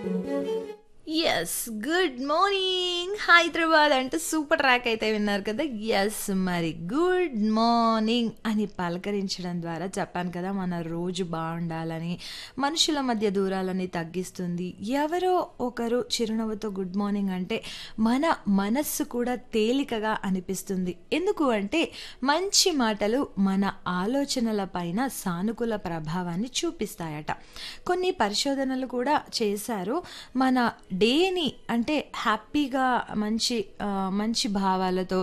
yes good morning Hyderabad అంటే super track అయితే విన్నారు కదా ఎస్ మరి గుడ్ మార్నింగ్ అని పలకరించడం ద్వారా చెప్పాను కదా మన రోజు బాగుండాలని మనుషుల మధ్య దూరాలని తగ్గిస్తుంది ఎవరో ఒకరు చిరునవ్వుతో గుడ్ మార్నింగ్ అంటే మన మనస్సు కూడా తేలికగా అనిపిస్తుంది ఎందుకు అంటే మంచి మాటలు మన ఆలోచనల పైన సానుకూల ప్రభావాన్ని చూపిస్తాయట కొన్ని పరిశోధనలు కూడా చేశారు మన డేని అంటే హ్యాపీగా మంచి ఆ, మంచి భావాలతో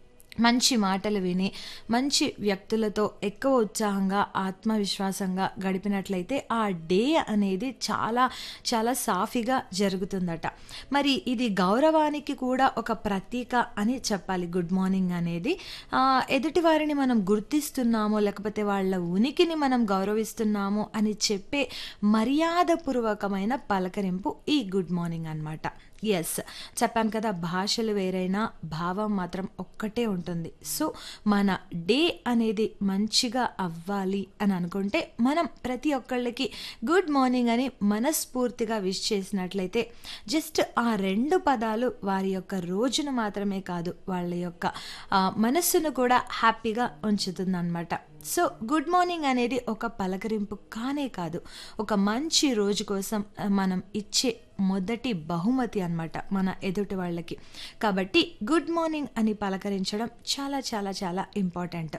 మంచి మాటలు విని మంచి వ్యక్తులతో ఎక్కువ ఉత్సాహంగా ఆత్మవిశ్వాసంగా గడిపినట్లయితే ఆ డే అనేది చాలా చాలా సాఫీగా జరుగుతుందట మరి ఇది గౌరవానికి కూడా ఒక ప్రతీక అని చెప్పాలి గుడ్ మార్నింగ్ అనేది ఆ, ఎదుటి వారిని మనం గుర్తిస్తున్నామో లేకపోతే వాళ్ళ ఉనికిని మనం గౌరవిస్తున్నాము అని చెప్పే మర్యాదపూర్వకమైన పలకరింపు ఈ గుడ్ మార్నింగ్ అన్నమాట ఎస్ చెప్పాను కదా భాషలు వేరైనా భావం మాత్రం ఒక్కటే ఉంటుంది సో మన డే అనేది మంచిగా అవ్వాలి అని అనుకుంటే మనం ప్రతి ఒక్కళ్ళకి గుడ్ మార్నింగ్ అని మనస్ఫూర్తిగా విష్ చేసినట్లయితే జస్ట్ ఆ రెండు పదాలు వారి యొక్క రోజును మాత్రమే కాదు వాళ్ళ యొక్క ఆ, మనస్సును కూడా హ్యాపీగా ఉంచుతుందన్నమాట సో గుడ్ మార్నింగ్ అనేది ఒక పలకరింపు కానే కాదు ఒక మంచి రోజు కోసం ఆ, మనం ఇచ్చే మొదటి బహుమతి అన్నమాట మన ఎదుటి వాళ్ళకి కాబట్టి గుడ్ మార్నింగ్ అని పలకరించడం చాలా చాలా చాలా ఇంపార్టెంట్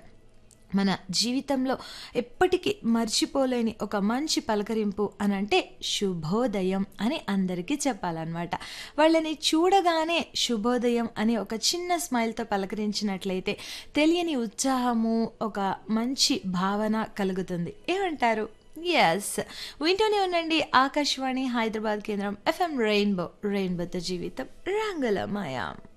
మన జీవితంలో ఎప్పటికీ మర్చిపోలేని ఒక మంచి పలకరింపు అని అంటే శుభోదయం అని అందరికీ చెప్పాలన్నమాట వాళ్ళని చూడగానే శుభోదయం అని ఒక చిన్న స్మైల్తో పలకరించినట్లయితే తెలియని ఉత్సాహము ఒక మంచి భావన కలుగుతుంది ఏమంటారు ఎస్ వింటూనే ఉండండి ఆకాశవాణి హైదరాబాద్ కేంద్రం ఎఫ్ఎం రెయిన్బో రెయిన్బోతో జీవితం రంగులమయం